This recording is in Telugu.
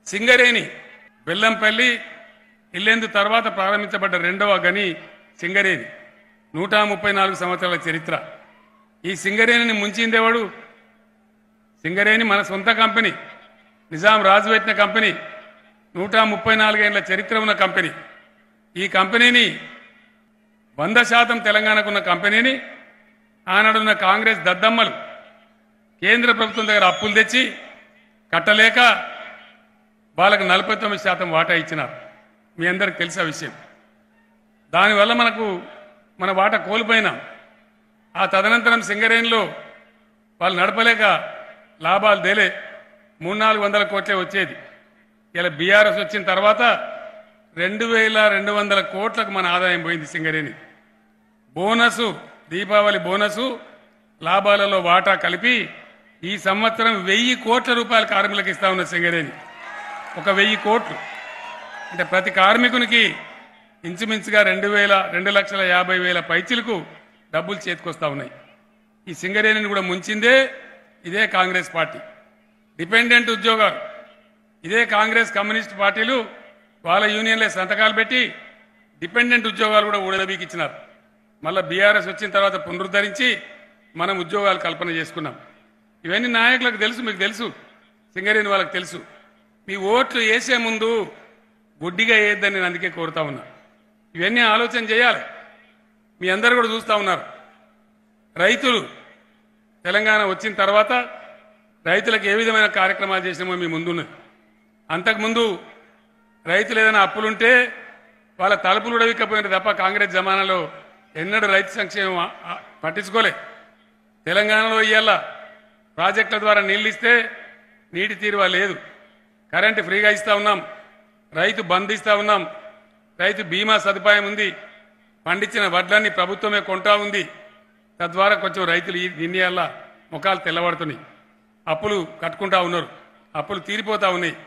సింగరేణి బెల్లంపల్లి ఇల్లెందు తర్వాత ప్రారంభించబడ్డ రెండవ గని సింగరేణి నూట ముప్పై నాలుగు సంవత్సరాల చరిత్ర ఈ సింగరేణిని ముంచిందేవాడు సింగరేణి మన సొంత కంపెనీ నిజాం రాజు పెట్టిన కంపెనీ నూట ముప్పై నాలుగేళ్ల చరిత్ర ఉన్న కంపెనీ ఈ కంపెనీని వంద శాతం తెలంగాణకున్న కంపెనీని ఆనాడున్న కాంగ్రెస్ దద్దమ్మలు కేంద్ర ప్రభుత్వం దగ్గర అప్పులు తెచ్చి కట్టలేక వాళ్ళకు నలభై తొమ్మిది శాతం వాటా ఇచ్చినారు మీ అందరికి తెలిసే విషయం దానివల్ల మనకు మన వాటా కోల్పోయినాం ఆ తదనంతరం సింగరేణిలో వాళ్ళు నడపలేక లాభాలు తేలే మూడు నాలుగు వందల కోట్లే వచ్చేది ఇలా బీఆర్ఎస్ వచ్చిన తర్వాత రెండు వేల రెండు వందల కోట్లకు మన ఆదాయం పోయింది సింగరేణి బోనసు దీపావళి బోనసు లాభాలలో వాటా కలిపి ఈ సంవత్సరం వెయ్యి కోట్ల రూపాయల కార్మికులకు ఇస్తా ఉన్న సింగరేణి ఒక వెయ్యి కోట్లు అంటే ప్రతి కార్మికునికి ఇంచుమించుగా రెండు వేల రెండు లక్షల యాభై వేల పైచిలకు డబ్బులు చేతికొస్తా ఉన్నాయి ఈ సింగరేణిని కూడా ముంచిందే ఇదే కాంగ్రెస్ పార్టీ డిపెండెంట్ ఉద్యోగాలు ఇదే కాంగ్రెస్ కమ్యూనిస్ట్ పార్టీలు వాళ్ళ యూనియన్లే సంతకాలు పెట్టి డిపెండెంట్ ఉద్యోగాలు కూడా ఊడబీకి ఇచ్చినారు మళ్ళీ బీఆర్ఎస్ వచ్చిన తర్వాత పునరుద్ధరించి మనం ఉద్యోగాలు కల్పన చేసుకున్నాం ఇవన్నీ నాయకులకు తెలుసు మీకు తెలుసు సింగరేణి వాళ్ళకి తెలుసు మీ ఓట్లు వేసే ముందు గుడ్డిగా వేయద్దని నేను అందుకే కోరుతా ఉన్నా ఇవన్నీ ఆలోచన చేయాలి మీ అందరు కూడా చూస్తా ఉన్నారు రైతులు తెలంగాణ వచ్చిన తర్వాత రైతులకు ఏ విధమైన కార్యక్రమాలు చేసినామో మీ ముందున్నది అంతకుముందు రైతులు ఏదైనా అప్పులుంటే వాళ్ళ తలుపులు ఉడవిక్కపోయినారు తప్ప కాంగ్రెస్ జమానాలో ఎన్నడూ రైతు సంక్షేమం ఆ- ఆ- పట్టించుకోలే తెలంగాణలో ఇవాళ ప్రాజెక్టుల ద్వారా నీళ్ళు ఇస్తే నీటి తీరువ లేదు కరెంటు ఫ్రీగా ఇస్తా ఉన్నాం రైతు బంద్ ఇస్తా ఉన్నాం రైతు బీమా సదుపాయం ఉంది పండించిన వడ్లన్నీ ప్రభుత్వమే కొంటా ఉంది తద్వారా కొంచెం రైతులు ఈ- దీని వల్ల ముఖాలు తెల్లబడుతున్నాయి అప్పులు కట్టుకుంటా ఉన్నారు అప్పులు తీరిపోతా ఉన్నాయి